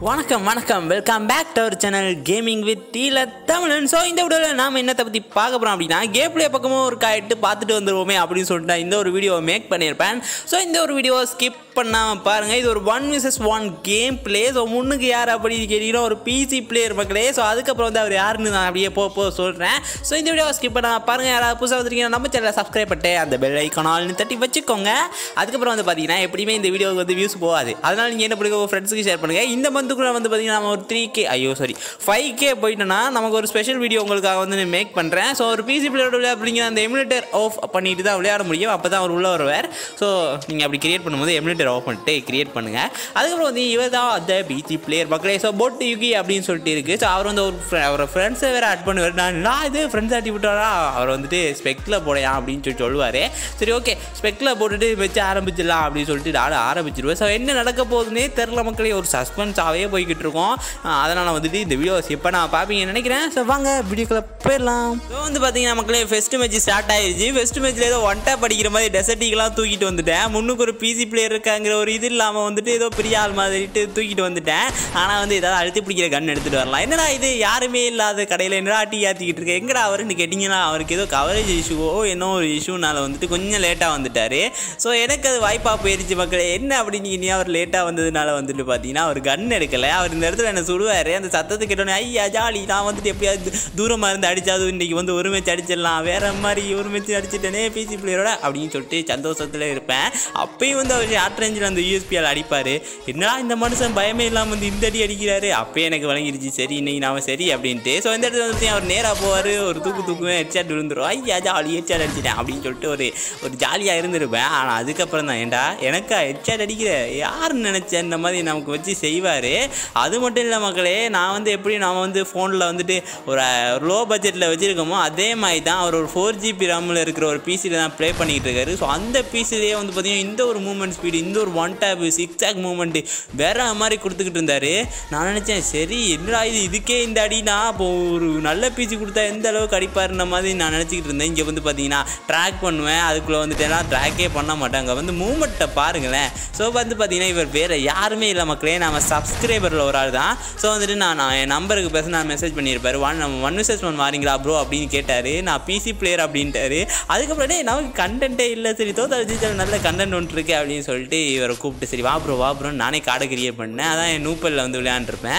வணக்கம் வணக்கம் welcome back to our channel gaming with டீல தமிழன் ஸோ இந்த வீடியோவில் நாம் என்னத்தை பற்றி பார்க்க போகிறோம் அப்படின்னா கேம் பிளே பக்கமும் ஒரு காயிட்டு பார்த்துட்டு வந்துருவோமே அப்படின்னு சொல்லிட்டு நான் இந்த ஒரு வீடியோவை மேக் பண்ணியிருப்பேன் ஸோ இந்த ஒரு வீடியோவை ஸ்கிப் பண்ணாமல் பாருங்கள் இது ஒரு one versus one game play so முன்னுக்கு யார் அப்படின்னு கேட்டீங்கன்னா ஒரு பிசி பிளேயர் மக்களே ஸோ அதுக்கப்புறம் வந்து அவர் யாருன்னு நான் அப்படியே போக போக சொல்கிறேன் ஸோ இந்த வீடியோவை ஸ்கிப் பண்ணாமல் பாருங்கள் யாராவது புதுசாக வந்துருக்கீங்க நம்ம சேனலை சப்ஸ்கிரைப் பண்ணிட்டு அந்த பெல் ஐக்கானால்னு தட்டி வச்சுக்கோங்க அதுக்கப்புறம் வந்து பார்த்தீங்கன்னா எப்படியுமே இந்த வீடியோவுக்கு வந்து வியூஸ் போகாது அதனால் நீங்கள் என்ன பண்ணுங்க உங்கள் ஃப்ரெண்ட்ஸுக்கு ஷேர் பண்ணுங்கள் இந்த மந்த்துக்குள்ள வந்து பார்த்தீங்கன்னா நம்ம ஒரு த்ரீ கே ஐயோ சாரி ஃபைவ் கே போயிட்டோன்னா நமக்கு ஒரு ஸ்பெஷல் வீடியோ உங்களுக்காக வந்து மேக் பண்ணுறேன் ஸோ ஒரு பிசி பிளேயரோட அப்படிங்கிற அந்த எமுலேட்டர் ஆஃப் பண்ணிட்டு தான் விளையாட முடியும் அப்போ தான் அவர் உள்ள வருவார் ஸோ நீங்கள் அப்படி கிரியேட் பண்ணும்போது எமுலேட்டர் ஆஃப் பண்ணிட்டு கிரியேட் பண்ணுங்கள் அதுக்கப்புறம் வந்து இவர் தான் அந்த பிசி பிளேயர் மக்களே ஸோ போட் யுகி அப்படின்னு சொல்லிட்டு இருக்குது ஸோ அவர் வந்து ஒரு fri- அவரோட ஃப்ரெண்ட்ஸை வேறு ஆட் பண்ணுவார் நான் நான் இது ஃப்ரெண்ட்ஸ் ஆட்டி விட்டாரா அவர் வந்துட்டு ஸ்பெக்கில் போடையா அப்படின்னு சொல்லி சொல்லுவார் சரி ஓகே ஸ்பெக்கில் போட்டுட்டு வச்சு ஆரம்பிச்சிடலாம் அப்படின்னு சொல்லிட்டு நான் ஆரம்பிச்சிருவேன் ஸோ என்ன நடக்க போகுதுன்னே தெரில மக்களே ஒரு சஸ்பென்ஸாகவே போய்கிட்டு இருக்கோம் அதனால் வந்துட்டு இந்த வீடியோஸ் எப்போ நான் பார்ப்பீங்கன்னு நினைக்கிறேன் ஸோ வாங்க வீடியோக்குள்ளே போயிடலாம் ஸோ வந்து பார்த்தீங்கன்னா மக்களே ஃபெஸ்ட் மேட்ச் ஸ்டார்ட் ஆயிருச்சு ஃபெஸ்ட் மேட்ச்சில் ஏதோ ஒன் டேப் அடிக்கிற மாதிரி டெசர்ட்டிக்கெலாம் தூக்கிட்டு வந்துட்டேன் முன்னுக்கு ஒரு பிசி பிளேயர் இருக்காங்கிற ஒரு இது இல்லாமல் வந்துட்டு ஏதோ பெரிய ஆள் மாதிரிட்டு தூக்கிட்டு வந்துட்டேன் ஆனால் வந்து ஏதாவது அழுத்தி பிடிக்கிற கன் எடுத்துகிட்டு வரலாம் என்னடா இது யாருமே இல்லாத கடையில் என்னடா டீ ஆற்றிக்கிட்டு இருக்கேன் எங்கடா அவருன்னு கேட்டிங்கன்னா அவருக்கு ஏதோ கவரேஜ் இஷ்யூவோ என்ன ஒரு இஷ்யூனால வந்துட்டு கொஞ்சம் லேட்டாக வந்துட்டார் ஸோ எனக்கு அது வாய்ப்பாக போயிருச்சு மக்களே என்ன அப்படின்னு இனி அவர் லேட்டாக வந்ததுனால வந்துட்டு பார்த்தீங்கன்னா அவர் கன் எடுக்கலை அவர் இந்த இடத்துல என்ன சுடுவார் அந்த சத்தத்தை கேட்டோன்னே ஐயா ஜாலி நான் வந்துட்டு எப்படியாவது தூரமாக இருந்து அடிச்சாது இன்றைக்கி வந்து ஒரு மேட்ச் அடிச்சிடலாம் வேற மாதிரி ஒரு மேட்ச் அடிச்சிட்டேனே பிசி பிளேயரோட அப்படின்னு சொல்லிட்டு சந்தோஷத்தில் இருப்பேன் அப்பயும் வந்து அவர் ஷார்ட் ரேஞ்சில் அந்த யூஎஸ்பியால் அடிப்பார் என்னடா இந்த மனுஷன் பயமே இல்லாமல் வந்து இந்த அடி அடிக்கிறாரு அப்பயே எனக்கு வழங்கிடுச்சு சரி இன்னைக்கு நாம சரி அப்படின்ட்டு ஸோ இந்த இடத்துல வந்து அவர் நேராக போவார் ஒரு தூக்கு தூக்குவேன் ஹெட்ஷாட் விழுந்துரும் ஐயா ஜாலி ஹெட்ஷாட் அடிச்சிட்டேன் அப்படின்னு சொல்லிட்டு ஒரு ஒரு ஜாலியாக இருந்திருப்பேன் ஆனால் அதுக்கப்புறம் தான் ஏன்டா எனக்கா ஹெட்ஷாட் அடிக்கிற யாருன்னு நினச்சேன் இந்த மாதிரி நமக்கு வச்சு செய்வார் அது மட்டும் இல்லை மக்களே நான் வந்து எப்படி நாம வந்து ஃபோனில் வந்துட்டு ஒரு லோ பட்ஜெட்டில் வச்சுருக்கோமோ அதே மாதிரி தான் அவர் ஒரு ஃபோர் ஜிபி ரம்மில் இருக்கிற ஒரு பிசியில் தான் ப்ளே பண்ணிக்கிட்டு இருக்காரு ஸோ அந்த பிசிலேயே வந்து பார்த்தீங்கன்னா இந்த ஒரு மூமெண்ட் ஸ்பீடு இந்த ஒரு ஒன் டேப் சிக்ஸ் ஆக் மூமெண்ட்டு வேற மாதிரி கொடுத்துக்கிட்டு இருந்தார் நான் நினச்சேன் சரி என்னடா இது இதுக்கே இந்த அடினா இப்போ ஒரு நல்ல பிசி கொடுத்தா எந்த அளவுக்கு அடிப்பாருன்ற மாதிரி நான் நினச்சிக்கிட்டு இருந்தேன் இங்கே வந்து பார்த்தீங்கன்னா ட்ராக் பண்ணுவேன் அதுக்குள்ளே வந்துட்டேன்னா ட்ராக்கே பண்ண மாட்டேன் அங்கே வந்து மூமெண்ட்டை பாருங்களேன் ஸோ வந்து பார்த்தீங்கன்னா இவர் வேறு யாருமே இல்லை மக்களே நம்ம சப்ஸ்கிரைபரில் ஒரு ஆள் தான் ஸோ வந்துட்டு நான் நான் என் நம்பருக்கு பேச நான் மெசேஜ் பண்ணியிருப்பாரு ஒன் நம்ம ஒன் விசஸ் ஒன் வாரீங்களா ப்ரோ அப்படின்னு கேட்டார் நான் பிசி பிளேயர் அப்படின்ட்டாரு அதுக்கப்புறம் டேய் நமக்கு கண்டென்ட்டே இல்லை சரி தோத்த அஜித்தல் நல்ல கண்டென்ட் ஒன்று இருக்கு அப்படின்னு சொல்லிட்டு இவரை கூப்பிட்டு சரி வா ப்ரோ வா ப்ரோன்னு நானே கார்டை கிரியேட் பண்ணேன் அதான் என் நூப்பலில் வந்து விளையாண்டுருப்பேன்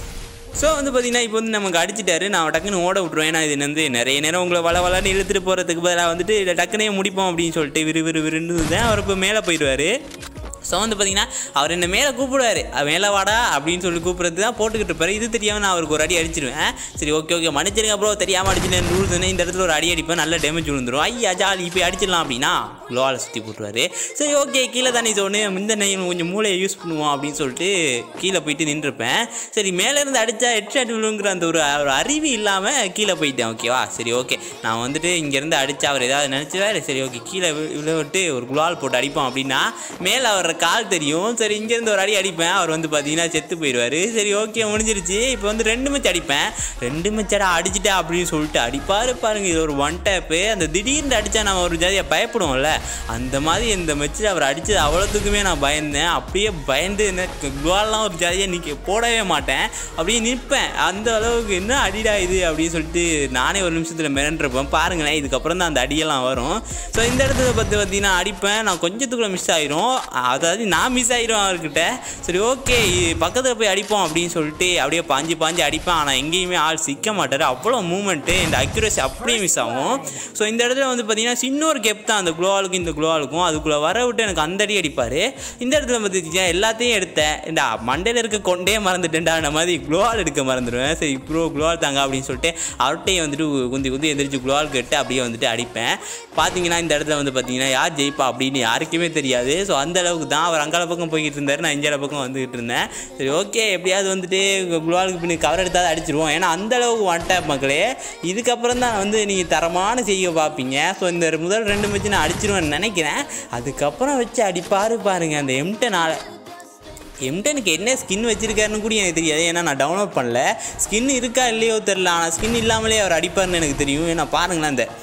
ஸோ வந்து பார்த்தீங்கன்னா இப்போ வந்து நமக்கு அடிச்சிட்டாரு நான் டக்குன்னு ஓட விட்ருவேன் ஏன்னா இது வந்து நிறைய நேரம் உங்களை வள வளன்னு இழுத்துட்டு போகிறதுக்கு பதிலாக வந்துட்டு இதை டக்குனே முடிப்போம் அப்படின்னு சொல்லிட்டு விறு விறு விறுன்னு தான் அவர் இப்போ மேலே போயிடுவார் ஸோ வந்து பார்த்தீங்கன்னா அவர் என்ன மேலே கூப்பிடுவார் மேலே வாடா அப்படின்னு சொல்லி கூப்பிட்றது தான் போட்டுக்கிட்டு இருப்பாரு இது தெரியாமல் நான் அவருக்கு ஒரு அடி அடிச்சிருவேன் சரி ஓகே ஓகே மன்னிச்சிருங்க ப்ரோ தெரியாமல் அடிச்சிட்டேன் ரூல்ஸ் இந்த இடத்துல ஒரு அடி அடிப்பேன் நல்ல டேமேஜ் விழுந்துரும் ஐயா ஜாலி இப்போ அடிச்சிடலாம் அப்படின்னா க்ளோவால் சுற்றி போட்டுருவாரு சரி ஓகே கீழே தானே சொன்னு இந்த நெய் கொஞ்சம் மூளையை யூஸ் பண்ணுவோம் அப்படின்னு சொல்லிட்டு கீழே போயிட்டு நின்றுருப்பேன் சரி மேலேருந்து அடித்தா ஹெட்ஷாட் விழுங்கிற அந்த ஒரு ஒரு அறிவு இல்லாமல் கீழே போயிட்டேன் ஓகேவா சரி ஓகே நான் வந்துட்டு இங்கேருந்து அடித்தா அவர் ஏதாவது நினச்சிவாரு சரி ஓகே கீழே வி- விழ விட்டு ஒரு குளால் போட்டு அடிப்போம் அப்படின்னா மேலே அவர் கால் தெரியும் சரி இங்கேருந்து ஒரு அடி அடிப்பேன் அவர் வந்து பார்த்தீங்கன்னா செத்து போயிடுவார் சரி ஓகே முடிஞ்சிருச்சு இப்போ வந்து ரெண்டு மேட்ச் அடிப்பேன் ரெண்டு மேட்சடா அடிச்சிட்டேன் அப்படின்னு சொல்லிட்டு அடிப்பாரு பாருங்க இது ஒரு ஒன் டேப்பு அந்த திடீர்னு அடித்தா நம்ம ஒரு ஜாதியாக பயப்படுவோம்ல அந்த மாதிரி இந்த மேட்ச்சில் அவர் அடித்தது அவ்வளோத்துக்குமே நான் பயந்தேன் அப்படியே பயந்து எனக்கு குவாலாம் ஒரு ஜாதியாக நிற்க போடவே மாட்டேன் அப்படியே நிற்பேன் அந்த அளவுக்கு என்ன அடிடா இது அப்படின்னு சொல்லிட்டு நானே ஒரு நிமிஷத்தில் மிரண்டிருப்பேன் பாருங்களேன் இதுக்கப்புறம் தான் அந்த அடியெல்லாம் வரும் ஸோ இந்த இடத்துல பார்த்து பார்த்தீங்கன்னா அடிப்பேன் நான் கொஞ்சத்துக்குள்ளே மிஸ் ஆயிரும் அதாவது நான் மிஸ் ஆயிரும் அவர்கிட்ட சரி ஓகே பக்கத்தில் போய் அடிப்போம் அப்படின்னு சொல்லிட்டு அப்படியே பாஞ்சு பாஞ்சு அடிப்பேன் ஆனால் எங்கேயுமே ஆள் சிக்க மாட்டார் அவ்வளோ மூமெண்ட்டு இந்த அக்யூரசி அப்படியே மிஸ் ஆகும் ஸோ இந்த இடத்துல வந்து பார்த்தீங்கன்னா சின்ன ஒரு கெப் தான் அந்த குளோவாலுக்கும் இந்த குளோவாலுக்கும் அதுக்குள்ளே வர விட்டு எனக்கு அந்த அடி அடிப்பார் இந்த இடத்துல பார்த்துக்கிட்டீங்க எல்லாத்தையும் எடுத்தேன் இந்த மண்டையில் இருக்க கொண்டே மறந்துட்டேன்டா அந்த மாதிரி குளோவால் எடுக்க மறந்துடுவேன் சரி ப்ரோ குளோவால் தாங்க அப்படின்னு சொல்லிட்டு அவர்கிட்டையும் வந்துட்டு குந்தி குந்தி எந்திரிச்சு குளோவால் கேட்டு அப்படியே வந்துட்டு அடிப்பேன் பார்த்தீங்கன்னா இந்த இடத்துல வந்து பார்த்தீங்கன்னா யார் ஜெயிப்பா அப்படின்னு யாருக்குமே தெரியாது ஸோ அந்த அளவுக்கு தான் அவர் அங்கால பக்கம் போய்கிட்டு இருந்தார் நான் இஞ்சால பக்கம் வந்துகிட்டு இருந்தேன் சரி ஓகே எப்படியாவது வந்துட்டு குளோவாலுக்கு பின்னாடி கவர் எடுத்தால் அடிச்சிருவோம் ஏன்னா அந்த அளவுக்கு ஒன் டேப் மக்களே இதுக்கப்புறம் தான் வந்து நீங்கள் தரமான செய்ய பார்ப்பீங்க ஸோ இந்த முதல் ரெண்டு மேட்ச் நான் அடிச்சிருவேன்னு நினைக்கிறேன் அதுக்கப்புறம் வச்சு அடிப்பாரு பாருங்க அந்த எம்டனால் எம்டனுக்கு என்ன ஸ்கின் வச்சிருக்காருன்னு கூட எனக்கு தெரியாது ஏன்னா நான் டவுன்லோட் பண்ணல ஸ்கின் இருக்கா இல்லையோ தெரில ஆனால் ஸ்கின் இல்லாமலே அவர் அடிப்பார்னு எனக்கு தெரியும் ஏன்னா பாருங்களேன் அந்த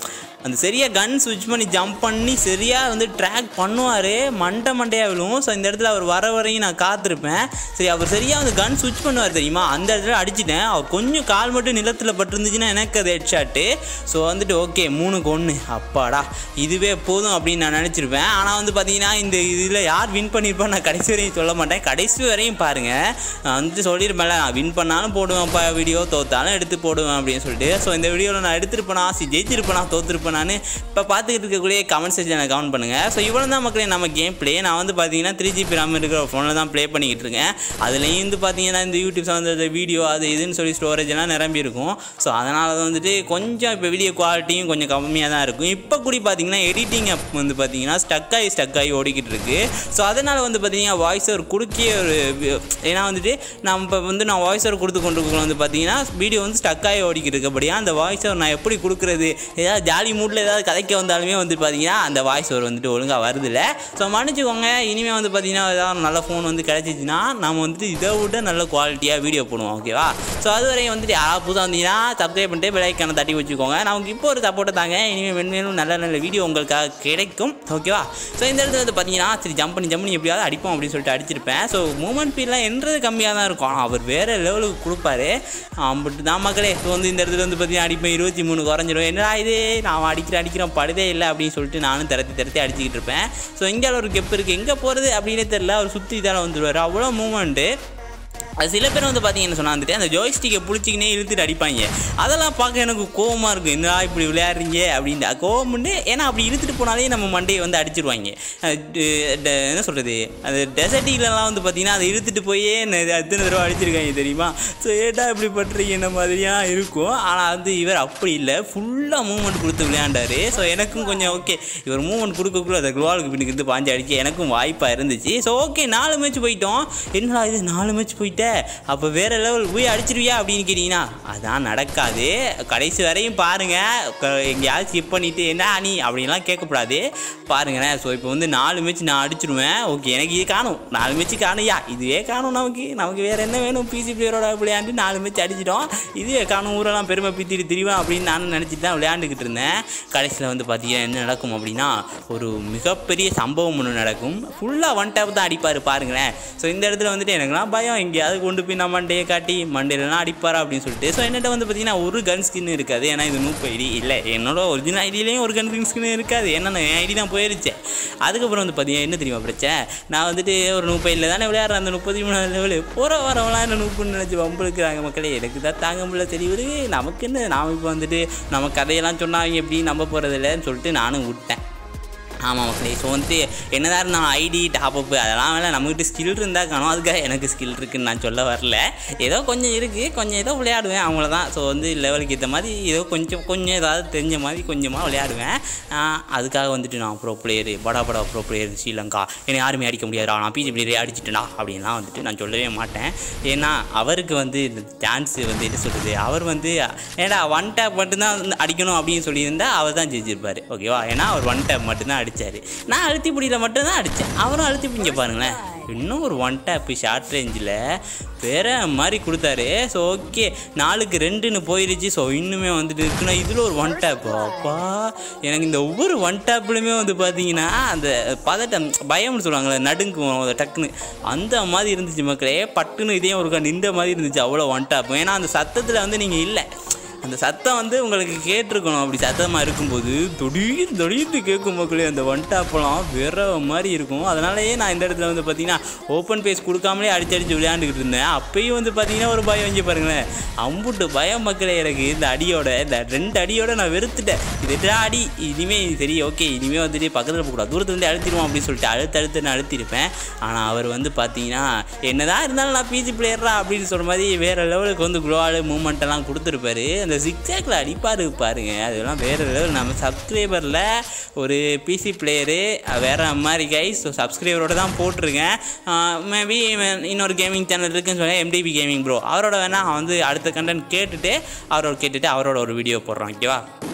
அந்த சரியாக கன் ஸ்விட்ச் பண்ணி ஜம்ப் பண்ணி சரியாக வந்து ட்ராக் பண்ணுவார் மண்டை மண்டையாக விழுவும் ஸோ இந்த இடத்துல அவர் வர வரையும் நான் காத்திருப்பேன் சரி அவர் சரியாக வந்து கன் ஸ்விட்ச் பண்ணுவார் தெரியுமா அந்த இடத்துல அடிச்சிட்டேன் அவர் கொஞ்சம் கால் மட்டும் நிலத்தில் பட்டிருந்துச்சுன்னா எனக்கு அது ஹெட் ஷாட்டு ஸோ வந்துட்டு ஓகே மூணுக்கு ஒன்று அப்பாடா இதுவே போதும் அப்படின்னு நான் நினச்சிருப்பேன் ஆனால் வந்து பார்த்தீங்கன்னா இந்த இதில் யார் வின் பண்ணியிருப்பான்னு நான் கடைசி வரையும் சொல்ல மாட்டேன் கடைசி வரையும் பாருங்கள் நான் வந்துட்டு சொல்லியிருப்பேன்ல நான் வின் பண்ணாலும் போடுவேன்ப்பா வீடியோ தோத்தாலும் எடுத்து போடுவேன் அப்படின்னு சொல்லிட்டு ஸோ இந்த வீடியோவில் நான் எடுத்திருப்பேனா சி ஜெயிச்சிருப்பேனா தோத்துருப்பேனான்னு இப்போ பார்த்துக்கிட்டு இருக்கக்கூடிய கமெண்ட் செக்ஷனில் கமெண்ட் பண்ணுங்கள் ஸோ இவ்வளோ தான் மக்களே நம்ம கேம் ப்ளே நான் வந்து பார்த்தீங்கன்னா த்ரீ ஜிபி RAM இருக்கிற ஃபோனில் தான் ப்ளே பண்ணிக்கிட்டு இருக்கேன் அதுலேயும் வந்து பார்த்தீங்கன்னா இந்த யூடியூப் சம்மந்த வீடியோ அது இதுன்னு சொல்லி ஸ்டோரேஜ் எல்லாம் நிரம்பி இருக்கும் ஸோ அதனால தான் வந்துட்டு கொஞ்சம் இப்போ வீடியோ குவாலிட்டியும் கொஞ்சம் கம்மியாக தான் இருக்கும் இப்போ கூடி பார்த்தீங்கன்னா எடிட்டிங் அப் வந்து பார்த்தீங்கன்னா ஸ்டக் ஆகி ஸ்டக் ஆகி ஓடிக்கிட்டு இருக்கு ஸோ அதனால் வந்து பார்த்தீங்கன்னா வாய்ஸ் ஓவர் கொடுக்கே ஒரு வி- ஏன்னா வந்துட்டு நம்ம இப்போ வந்து நான் வாய்ஸ் ஓவர் கொடுத்து கொண்டு இருக்கோம் வந்து பார்த்தீங்கன்னா வீடியோ வந்து ஸ்டக் ஆகி ஓடிக்கிட்டு இருக்கபடியா அந்த வாய்ஸ் ஓவர் நான் எப்படி கொடுக்குறது ஏதாவது ஜாலி மூடில் ஏதாவது கதைக்க வந்தாலுமே வந்து பார்த்தீங்கன்னா அந்த வாய்ஸ் ஓவர் வந்துட்டு ஒழுங்காக வருதில்ல ஸோ மன்னிச்சுக்கோங்க இனிமேல் வந்து பார்த்தீங்கன்னா ஏதாவது நல்ல ஃபோன் வந்து கிடச்சிச்சின்னா நம்ம வந்துட்டு இதை விட நல்ல குவாலிட்டியாக வீடியோ போடுவோம் ஓகேவா ஸோ அது வரையும் வந்துட்டு யாராவது புதுசாக வந்தீங்கன்னா சப்ஸ்கிரைப் பண்ணிட்டு பெலைக்கான தட்டி வச்சுக்கோங்க நமக்கு இப்போ ஒரு சப்போர்ட்டை தாங்க இனிமேல் மென்மேலும் நல்ல நல்ல வீடியோ உங்களுக்காக கிடைக்கும் ஓகேவா ஸோ இந்த இடத்துல வந்து பார்த்தீங்கன்னா சரி ஜம்ப் பண்ணி ஜம்ப் பண்ணி எப்படியாவது அடிப்போம் அப்படின்னு சொல்லிட்டு அடிச்சிருப்பேன் ஸோ மூமெண்ட் ஃபீல்லாம் என்றது கம்மியாக தான் இருக்கும் ஆனால் அவர் வேறு லெவலுக்கு கொடுப்பாரு பட் தான் மக்களே ஸோ வந்து இந்த இடத்துல வந்து பார்த்தீங்கன்னா அடிப்பேன் இருபத்தி மூணு குறைஞ்சிரும் என்னடா இது நான் அடிக்கிறேன் அடிக்கிறேன் படுதே இல்லை அப்படின்னு சொல்லிட்டு நானும் திரத்தி திரத்தி அடிச்சுக்கிட்டு இருப்பேன் ஸோ இங்கே ஒரு கெப் இருக்குது எங்கே போகிறது அப்படின்னே தெரில அவர் சுற்றி இதால் வந்துடுவார் அவ்வளோ மூமெண்ட்டு அது சில பேர் வந்து பார்த்தீங்கன்னு சொன்னா வந்துட்டு அந்த ஜோய்ஸ்டிக்கை பிடிச்சிக்கினே இழுத்துட்டு அடிப்பாங்க அதெல்லாம் பார்க்க எனக்கு கோவமாக இருக்கும் என்னடா இப்படி விளையாடுறீங்க அப்படின்ட்டு கோவம்னு ஏன்னா அப்படி இழுத்துட்டு போனாலே நம்ம மண்டையை வந்து அடிச்சிருவாங்க அஹ் ட- ட- என்ன சொல்கிறது அது டெசர்ட்டிலலாம் வந்து பார்த்தீங்கன்னா அதை இழுத்துட்டு போயே நெ- எத்தனை தடவை அடிச்சிருக்காங்க தெரியுமா ஸோ ஏட்டா இப்படி பண்ணுறீங்க இந்த மாதிரியாக இருக்கும் ஆனால் வந்து இவர் அப்படி இல்லை ஃபுல்லாக மூவ்மெண்ட் கொடுத்து விளையாண்டாரு ஸோ எனக்கும் கொஞ்சம் ஓகே இவர் மூவ்மெண்ட் கொடுக்கக்குள்ள அந்த குளோவாலுக்கு பின்னுக்கு இருந்து பாஞ்சு அடிக்க எனக்கும் வாய்ப்பாக இருந்துச்சு ஸோ ஓகே நாலு மேட்ச் போயிட்டோம் என்னடா இது நாலு மேட்ச் போயிட்ட அப்போ வேற லெவல் போய் அடிச்சிருவியா அப்படின்னு கேட்டிங்கன்னா அதான் நடக்காது கடைசி வரையும் பாருங்கள் எங்கேயாவது ஸ்கிப் பண்ணிவிட்டு என்ன நீ அப்படின்லாம் கேட்கக்கூடாது பாருங்களேன் ஸோ இப்போ வந்து நாலு மேட்ச் நான் அடிச்சிருவேன் ஓகே எனக்கு இது காணும் நாலு மேட்ச் காணுயா இதுவே காணும் நமக்கு நமக்கு வேறு என்ன வேணும் பிசி பிளேயரோட விளையாண்டு நாலு மேட்ச் அடிச்சிட்டோம் இதுவே காணும் ஊரெல்லாம் பெருமை பித்திட்டு திரிவேன் அப்படின்னு நானும் நினச்சிட்டு தான் விளையாண்டுக்கிட்டு இருந்தேன் கடைசியில் வந்து பார்த்தீங்கன்னா என்ன நடக்கும் அப்படின்னா ஒரு மிகப்பெரிய சம்பவம் ஒன்று நடக்கும் ஃபுல்லாக ஒன் டேப் தான் அடிப்பார் பாருங்களேன் ஸோ இந்த இடத்துல வந்துட்டு எனக்குலாம் பயம் எங்கேயாவது கொண்டு போய் நான் மண்டையை காட்டி மண்டையிலலாம் அடிப்பாரா அப்படின்னு சொல்லிட்டு ஸோ என்கிட்ட வந்து பார்த்தீங்கன்னா ஒரு கன் ஸ்கின் இருக்காது ஏன்னா இது நூப்பு ஐடி இல்லை என்னோட ஒரிஜினல் ஐடியிலையும் ஒரு கன் ஸ்கின் இருக்காது ஏன்னா என் ஐடி தான் போயிருச்சு அதுக்கப்புறம் வந்து பார்த்தீங்கன்னா என்ன தெரியுமா பிரச்சனை நான் வந்துட்டு ஒரு நூப்பையில் தானே விளையாடுறேன் அந்த முப்பத்தி மூணாவது லெவலு போகிற வரவங்களாம் என்ன நூப்புன்னு நினச்சி வம்பிழுக்கிறாங்க மக்களே எனக்கு தான் தாங்க முடியல சரி விடு நமக்கு என்ன நாம் இப்போ வந்துட்டு நம்ம கதையெல்லாம் சொன்னா அவங்க எப்படி நம்ப போகிறதில்லன்னு சொல்லிட்டு நானும் விட்டேன் ஆமாம் மக்களே ஸோ வந்துட்டு என்னதான் இருந்தாலும் ஐடி டாப்அப்பு அதெல்லாம் வேலை நம்மகிட்ட ஸ்கில் இருந்தால் காணும் அதுக்காக எனக்கு ஸ்கில் இருக்குன்னு நான் சொல்ல வரல ஏதோ கொஞ்சம் இருக்குது கொஞ்சம் ஏதோ விளையாடுவேன் அவங்கள தான் ஸோ வந்து லெவலுக்கு ஏற்ற மாதிரி ஏதோ கொஞ்சம் கொஞ்சம் ஏதாவது தெரிஞ்ச மாதிரி கொஞ்சமாக விளையாடுவேன் ஆஹ் அதுக்காக வந்துட்டு நான் ப்ரோ பிளேயரு படா படா ப்ரோ பிளேயர் ஸ்ரீலங்கா என்னை யாருமே அடிக்க முடியாதுடா நான் பிஜி பிளேயரே அடிச்சிட்டேனா அப்படின்லாம் வந்துட்டு நான் சொல்லவே மாட்டேன் ஏன்னா அவருக்கு வந்து இந்த சான்ஸ் வந்து என்ன சொல்கிறது அவர் வந்து ஏடா ஒன் டேப் மட்டும்தான் வந்து அடிக்கணும் அப்படின்னு சொல்லியிருந்தா அவர் தான் ஜெயிச்சிருப்பார் ஓகேவா ஏன்னா அவர் ஒன் டேப் மட்டும்தான் அடித்தார் நான் அழுத்தி பிடியில மட்டும்தான் அடித்தேன் அவரும் அழுத்தி பிடிங்க பாருங்களேன் இன்னும் ஒரு ஒன் டேப்பு ஷார்ட் ரேஞ்சில் வேற மாதிரி கொடுத்தாரு ஸோ ஓகே நாலுக்கு ரெண்டுன்னு போயிருச்சு ஸோ இன்னுமே வந்துட்டு இருக்குன்னா இதில் ஒரு ஒன் டேப் அப்பா எனக்கு இந்த ஒவ்வொரு ஒன் டேப்லையுமே வந்து பார்த்தீங்கன்னா அந்த பதட்டம் பயம்னு சொல்லுவாங்கள்ல நடுங்குவோம் அதை டக்குன்னு அந்த மாதிரி இருந்துச்சு மக்களே பட்டுன்னு இதே ஒரு நின்ற மாதிரி இருந்துச்சு அவ்வளோ ஒன் டேப் ஏன்னா அந்த சத்தத்தில் வந்து நீங்கள் இல்லை அந்த சத்தம் வந்து உங்களுக்கு கேட்டிருக்கணும் அப்படி சத்தமாக இருக்கும்போது திடீர் திடீர்னு கேட்கும் மக்களே அந்த ஒன் டாப்லாம் வேற மாதிரி இருக்கும் அதனாலயே நான் இந்த இடத்துல வந்து பார்த்தீங்கன்னா ஓப்பன் பேஸ் கொடுக்காமலே அடிச்சு அடிச்சு விளையாண்டுக்கிட்டு இருந்தேன் அப்பயும் வந்து பார்த்தீங்கன்னா ஒரு பயம் இங்கே பாருங்களேன் அம்புட்டு பயம் மக்களே எனக்கு இந்த அடியோட இந்த ரெண்டு அடியோட நான் வெறுத்துட்டேன் இது எட்டா அடி இனிமே சரி ஓகே இனிமே வந்துட்டு பக்கத்தில் போகக்கூடாது தூரத்துல இருந்து அழுத்திடுவோம் அப்படின்னு சொல்லிட்டு அழுத்து அழுத்து நான் அழுத்திருப்பேன் ஆனால் அவர் வந்து பார்த்தீங்கன்னா என்னதான் இருந்தாலும் நான் பிஜி பிளேயரா அப்படின்னு சொல்ற மாதிரி வேற லெவலுக்கு வந்து குளோவால் மூமெண்ட் எல்லாம் கொடுத்துருப்பாரு அந்த சிக்ஸாக்கில் அடிப்பாரு பாருங்க அதெல்லாம் வேற லெவல் நம்ம சப்ஸ்கிரைபரில் ஒரு பிசி பிளேயரு வேற மாதிரி கைஸ் ஸோ சப்ஸ்கிரைபரோட தான் போட்டிருக்கேன் மேபி இன்னொரு கேமிங் சேனல் இருக்குன்னு சொல்லி எம்டிபி கேமிங் ப்ரோ அவரோட வேணா வந்து அடுத்த கண்டென்ட் கேட்டுட்டு அவரோட கேட்டுட்டு அவரோட ஒரு வீடியோ போடுறோம் ஓகேவா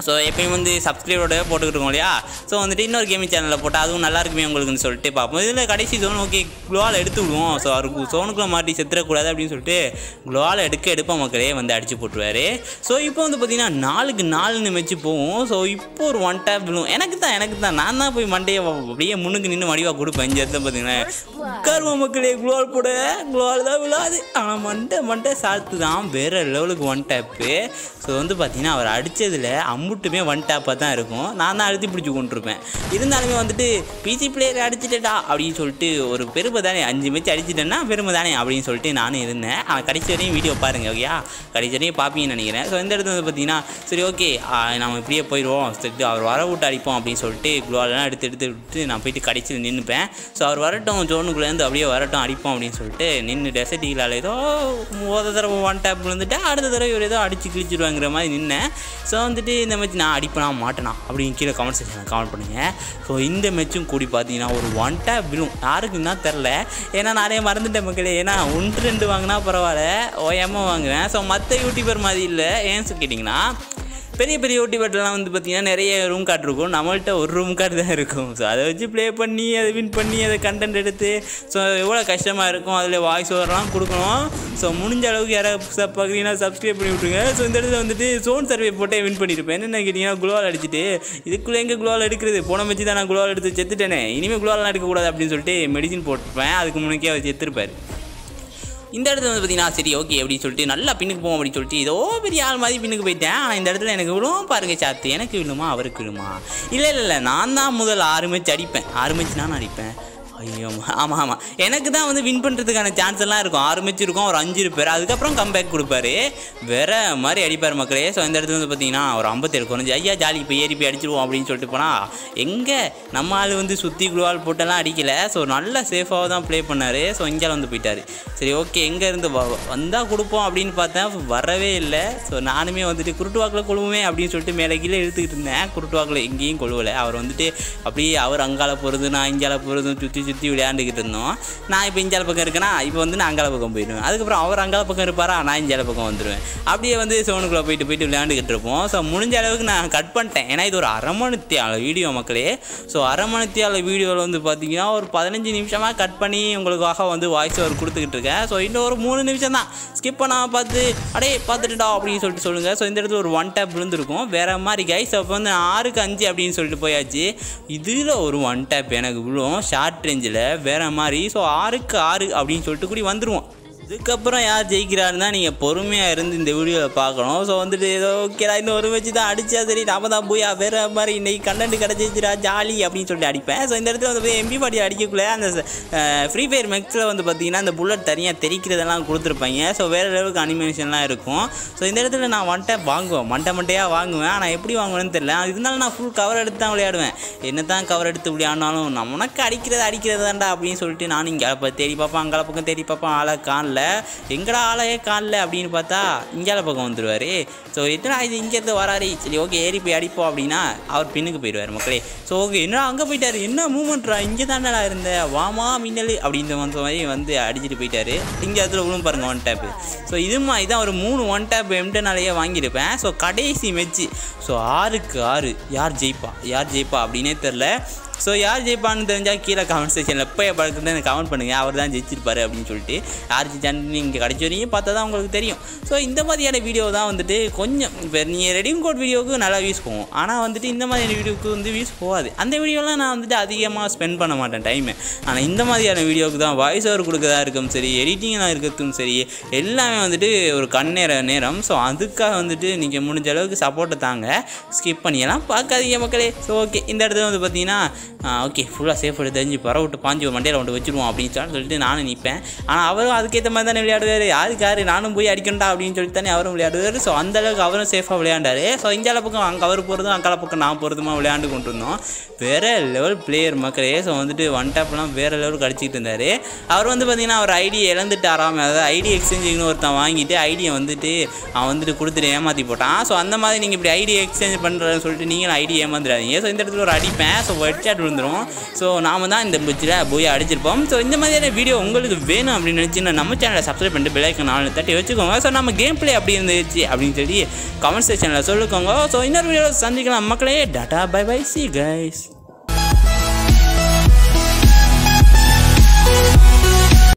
ஸோ எப்பயும் வந்து சப்ஸ்கிரைபரோட போட்டுக்கிட்டு இருக்கோம் இல்லையா ஸோ வந்துட்டு இன்னொரு கேமிங் சேனலில் போட்டால் அதுவும் நல்லா இருக்குமே உங்களுக்குன்னு சொல்லிட்டு பார்ப்போம் இதில் கடைசி ஜோன் ஓகே குளோவால் எடுத்து விடுவோம் ஸோ அவருக்கு சோனுக்குள்ளே மாட்டி செத்துறக்கூடாது அப்படின்னு சொல்லிட்டு குளோவால் எடுக்க எடுப்ப மக்களே வந்து அடிச்சு போட்டுருவாரு ஸோ இப்போ வந்து பார்த்தீங்கன்னா நாலுக்கு நாலுன்னு வச்சு போவோம் ஸோ இப்போ ஒரு ஒன் டேப் விழும் எனக்கு தான் எனக்கு தான் நான் தான் போய் மண்டையை அப்படியே முன்னுக்கு நின்று மடிவாக கொடுப்பேன் இந்த இடத்துல பார்த்தீங்கன்னா உட்காருவோம் மக்களே குளோவால் போட குளோவால் தான் விழாது ஆனால் மண்டை மண்டை சாத்து தான் வேறு லெவலுக்கு ஒன் டேப்பு ஸோ வந்து பார்த்தீங்கன்னா அவர் அடித்ததில் அம்புட்டுமே ஒன் டேப்பாக தான் இருக்கும் நான் தான் அழுத்தி பிடிச்சி கொண்டிருப்பேன் இருந்தாலுமே வந்துட்டு பிசி பிளேயர் அடிச்சிட்டடா அப்படின்னு சொல்லிட்டு ஒரு பெருமை தானே அஞ்சு மேட்ச் அடிச்சிட்டேன்னா பெருமை தானே அப்படின்னு சொல்லிட்டு நானும் இருந்தேன் ஆனால் கடைசி வரையும் வீடியோ பாருங்க ஓகேயா கடைசி வரையும் பார்ப்பீங்கன்னு நினைக்கிறேன் ஸோ இந்த இடத்துல வந்து பார்த்தீங்கன்னா சரி ஓகே நம்ம இப்படியே போயிடுவோம் சரி அவர் வர விட்டு அடிப்போம் அப்படின்னு சொல்லிட்டு குளோவெல்லாம் எடுத்து எடுத்து விட்டு நான் போயிட்டு கடைசியில் நின்றுப்பேன் ஸோ அவர் வரட்டும் ஜோனுக்குள்ளேருந்து அப்படியே வரட்டும் அடிப்போம் அப்படின்னு சொல்லிட்டு நின்று டெசர்ட்டிகளால் ஏதோ மொத தடவை ஒன் டேப் விழுந்துட்டு அடுத்த தடவை இவர் ஏதோ அடித்து கிழிச்சிடுவாங்கிற மாதிரி நின்னேன் ஸோ வந்துட்டு இந்த மேட்ச் நான் அடிப்பேனா மாட்டேனா அப்படின்னு கீழே கமெண்ட் செக்ஷனில் கமெண்ட் பண்ணுங்கள் ஸோ இந்த மேட்சும் கூடி பார்த்தீங்கன்னா ஒரு ஒன் டேப் விழும் யாருக்குன்னு தான் தெரில ஏன்னா நிறைய மறந்துட்டேன் மக்களே ஏன்னா ஒன்று ரெண்டு வாங்கினா பரவாயில்ல ஓயாமல் வாங்குவேன் ஸோ மற்ற யூடியூபர் மாதிரி இல்லை ஏன்னு சொல்லி கேட்டிங்கன்னா பெரிய பெரிய யூடியூபர்லாம் வந்து பார்த்தீங்கன்னா நிறைய ரூம் கார்டு இருக்கும் நம்மள்ட்ட ஒரு ரூம் கார்டு தான் இருக்கும் ஸோ அதை வச்சு ப்ளே பண்ணி அதை வின் பண்ணி அதை கண்டென்ட் எடுத்து ஸோ எவ்வளோ கஷ்டமாக இருக்கும் அதில் வாய்ஸ் ஓவர்லாம் கொடுக்கணும் ஸோ முடிஞ்ச அளவுக்கு யாராவது சப் பார்க்குறீங்கன்னா சப்ஸ்கிரைப் பண்ணி விட்ருங்க ஸோ இந்த இடத்துல வந்துட்டு சோன் சர்வே போட்டே வின் பண்ணியிருப்பேன் என்ன கேட்டிங்கன்னா குளோவால் அடிச்சுட்டு இதுக்குள்ளே எங்கே குளோவால் எடுக்கிறது போன வச்சு தான் நான் குளோவால் எடுத்து செத்துட்டேனே இனிமேல் குளோவாலாம் எடுக்கக்கூடாது அப்படின்னு சொல்லிட்டு மெடிசின் போட்டிருப்பேன் அதுக்கு முன்னக்கே அவர் செத்துருப்பார் இந்த இடத்துல வந்து பார்த்தீங்கன்னா சரி ஓகே அப்படின்னு சொல்லிட்டு நல்லா பின்னுக்கு போவோம் அப்படின்னு சொல்லிட்டு ஏதோ பெரிய ஆள் மாதிரி பின்னுக்கு போயிட்டேன் ஆனால் இந்த இடத்துல எனக்கு விழுவும் பாருங்க சாத்து எனக்கு விழுமா அவருக்கு விழுமா இல்லை இல்லை இல்லை நான் தான் முதல் ஆறு மேட்ச் அடிப்பேன் ஆறு மேட்ச் நான் அடிப்பேன் ஐயோ ஆமாம் ஆமாம் எனக்கு தான் வந்து வின் பண்ணுறதுக்கான சான்ஸ் எல்லாம் இருக்கும் ஆறு மேட்ச் இருக்கும் ஒரு அஞ்சு இருப்பார் அதுக்கப்புறம் கம்பேக் கொடுப்பாரு வேற மாதிரி அடிப்பார் மக்களே ஸோ இந்த இடத்துல வந்து பார்த்தீங்கன்னா ஒரு ஐம்பத்தேழு குறைஞ்சி ஐயா ஜாலி இப்போ ஏறி போய் அடிச்சிருவோம் அப்படின்னு சொல்லிட்டு போனால் எங்கே நம்ம ஆள் வந்து சுற்றி குழுவால் போட்டெல்லாம் அடிக்கலை ஸோ நல்ல சேஃபாக தான் ப்ளே பண்ணார் ஸோ இங்கே வந்து போயிட்டார் சரி ஓகே எங்கே இருந்து வந்தால் கொடுப்போம் அப்படின்னு பார்த்தேன் வரவே இல்லை ஸோ நானுமே வந்துட்டு குருட்டு வாக்கில் கொழுவுமே அப்படின்னு சொல்லிட்டு மேலே கீழே இழுத்துக்கிட்டு இருந்தேன் குருட்டு வாக்கில் எங்கேயும் கொழுவலை அவர் வந்துட்டு அப்படியே அவர் அங்கால போகிறது நான் இங்கால போகிறதும் சுற்றி சுற்றி விளையாண்டுக்கிட்டு இருந்தோம் நான் இப்போ இஞ்சால பக்கம் இருக்கேன்னா இப்போ வந்து நான் அங்கால பக்கம் போயிடுவேன் அதுக்கப்புறம் அவர் அங்கால பக்கம் இருப்பாரா நான் இஞ்சால பக்கம் வந்துடுவேன் அப்படியே வந்து சோனுக்குள்ளே போயிட்டு போயிட்டு விளையாண்டுக்கிட்டு இருப்போம் ஸோ முடிஞ்ச அளவுக்கு நான் கட் பண்ணிட்டேன் ஏன்னா இது ஒரு அரை மணித்தியால வீடியோ மக்களே ஸோ அரை மணித்தியால வீடியோவில் வந்து பார்த்தீங்கன்னா ஒரு பதினஞ்சு நிமிஷமாக கட் பண்ணி உங்களுக்காக வந்து வாய்ஸ் ஓவர் கொடுத்துக்கிட்டு இருக்கேன் ஸோ இன்னும் ஒரு மூணு நிமிஷம் தான் ஸ்கிப் பண்ணாமல் பார்த்து அடே பார்த்துட்டுடா அப்படின்னு சொல்லிட்டு சொல்லுங்கள் ஸோ இந்த இடத்துல ஒரு ஒன் டேப் விழுந்திருக்கும் வேறு மாதிரி கைஸ் அப்போ வந்து ஆறுக்கு அஞ்சு அப்படின்னு சொல்லிட்டு போயாச்சு இதில் ஒரு ஒன் டேப் எனக்கு விழும் ஷார்ட் ரேஞ்சில் வேறு மாதிரி ஸோ ஆறுக்கு ஆறு அப்படின்னு சொல்லிட்டு கூடி வந்துடுவோம் இதுக்கப்புறம் யார் ஜெயிக்கிறாருன்னா நீங்கள் பொறுமையாக இருந்து இந்த வீடியோவில் பார்க்கணும் ஸோ வந்துட்டு ஏதோ ஓகேடா இன்னும் ஒரு வச்சு தான் அடித்தா சரி நாம தான் போய் வேறு மாதிரி இன்னைக்கு கண்டென்ட் கிடச்சிச்சுடா ஜாலி அப்படின்னு சொல்லிட்டு அடிப்பேன் ஸோ இந்த இடத்துல வந்து எம்பி பாட்டி அடிக்கக்குள்ளே அந்த ஃப்ரீ ஃபயர் மேக்ஸில் வந்து பார்த்தீங்கன்னா அந்த புல்லட் தனியாக தெரிக்கிறதெல்லாம் கொடுத்துருப்பாங்க ஸோ வேறு அளவுக்கு அனிமேஷன்லாம் இருக்கும் ஸோ இந்த இடத்துல நான் ஒன் டைம் வாங்குவேன் மண்டை மண்டையாக வாங்குவேன் ஆனால் எப்படி வாங்குவேன்னு தெரியல இருந்தாலும் நான் ஃபுல் கவர் எடுத்து தான் விளையாடுவேன் என்ன தான் கவர் எடுத்து விளையாடினாலும் நமக்கு அடிக்கிறது அடிக்கிறது தான்டா அப்படின்னு சொல்லிட்டு நானும் இங்கே தேடி பார்ப்பேன் அங்கே பக்கம் தேடி பார்ப்பேன் ஆளை காணல எங்கடா ஆளையே காணல அப்படின்னு பார்த்தா இங்கால பக்கம் வந்துடுவார் ஸோ எத்தனை இது இங்கேருந்து வராரு சரி ஓகே ஏறி போய் அடிப்போம் அப்படின்னா அவர் பின்னுக்கு போயிடுவார் மக்களே ஸோ ஓகே என்னடா அங்கே போயிட்டாரு என்ன மூமெண்ட்ரா இங்கே தானடா இருந்த வாமா மின்னல் அப்படின்ற மாதிரி வந்து அடிச்சுட்டு போயிட்டாரு இங்கே அதில் விழும் பாருங்க ஒன் டேப்பு ஸோ இதுமா இதான் ஒரு மூணு ஒன் டேப் எம்டனாலேயே வாங்கியிருப்பேன் ஸோ கடைசி மெச்சு ஸோ ஆறுக்கு ஆறு யார் ஜெயிப்பா யார் ஜெயிப்பா அப்படின்னே தெரில ஸோ யார் ஜெயிப்பான்னு தெரிஞ்சால் கீழே கமெண்ட் செக்ஷனில் எப்போ பழக்கத்தில் எனக்கு கமெண்ட் பண்ணுங்கள் அவர் தான் ஜெயிச்சிருப்பாரு அப்படின்னு சொல்லிட்டு யார் ஜெயிச்சான்னு நீங்கள் கடைசி வரையும் பார்த்தா தான் உங்களுக்கு தெரியும் ஸோ இந்த மாதிரியான வீடியோ தான் வந்துட்டு கொஞ்சம் இப்போ நீங்கள் ரெடிம் கோட் வீடியோவுக்கு நல்லா வியூஸ் போகும் ஆனால் வந்துட்டு இந்த மாதிரியான வீடியோவுக்கு வந்து வியூஸ் போகாது அந்த வீடியோலாம் நான் வந்துட்டு அதிகமாக ஸ்பெண்ட் பண்ண மாட்டேன் டைமு ஆனால் இந்த மாதிரியான வீடியோவுக்கு தான் வாய்ஸ் ஓவர் கொடுக்கறதா இருக்கும் சரி எடிட்டிங்காக இருக்கிறதும் சரி எல்லாமே வந்துட்டு ஒரு கண்ணேர நேரம் ஸோ அதுக்காக வந்துட்டு நீங்கள் முடிஞ்ச அளவுக்கு சப்போர்ட்டை தாங்க ஸ்கிப் பண்ணியெல்லாம் பார்க்காதீங்க மக்களே ஸோ ஓகே இந்த இடத்துல வந்து பார்த்தீங்கன்னா ஓகே ஃபுல்லாக சேஃப் எடுத்து தெரிஞ்சு பற விட்டு பாஞ்சு மண்டையில் கொண்டு வச்சிருவோம் அப்படின்னு சொல்லி சொல்லிட்டு நானும் நிற்பேன் ஆனால் அவரும் அதுக்கேற்ற மாதிரி தானே விளையாடுவார் யாருக்கு யாரு நானும் போய் அடிக்கண்டா அப்படின்னு சொல்லிட்டு தானே அவரும் விளையாடுவார் ஸோ அந்த அளவுக்கு அவரும் சேஃபாக விளையாண்டாரு ஸோ இந்தியாவில் பக்கம் அங்கே அவர் போகிறதும் அங்கால பக்கம் நான் போகிறதுமா விளையாண்டு கொண்டு இருந்தோம் வேறு லெவல் பிளேயர் மக்களே ஸோ வந்துட்டு ஒன் டேப்லாம் வேறு லெவலுக்கு அடிச்சிட்டு இருந்தார் அவர் வந்து பார்த்தீங்கன்னா அவர் ஐடியை இழந்துட்டாராம அதாவது ஐடி எக்ஸ்சேஞ்சுன்னு ஒருத்தன் வாங்கிட்டு ஐடியை வந்துட்டு அவன் வந்துட்டு கொடுத்துட்டு ஏமாற்றி போட்டான் ஸோ அந்த மாதிரி நீங்கள் இப்படி ஐடி எக்ஸ்சேஞ்ச் பண்ணுறேன்னு சொல்லிட்டு நீங்களும் ஐடி ஏமாந்துடாதீங்க ஸோ இந்த இடத்துல ஒரு அடிப்பேன் ஸோ வெட் ஹெட்ஷாட் விழுந்துரும் ஸோ நாம தான் இந்த புச்சில் போய் அடிச்சிருப்போம் ஸோ இந்த மாதிரியான வீடியோ உங்களுக்கு வேணும் அப்படின்னு நினச்சின்னா நம்ம சேனலை சப்ஸ்கிரைப் பண்ணிட்டு பெல்லைக்கன் நாலு தட்டி வச்சுக்கோங்க ஸோ நம்ம கேம் ப்ளே அப்படி இருந்துச்சு அப்படின்னு சொல்லி கமெண்ட் செக்ஷனில் சொல்லிக்கோங்க ஸோ இன்னொரு வீடியோ சந்திக்கலாம் மக்களே டாட்டா பை பை சி கைஸ்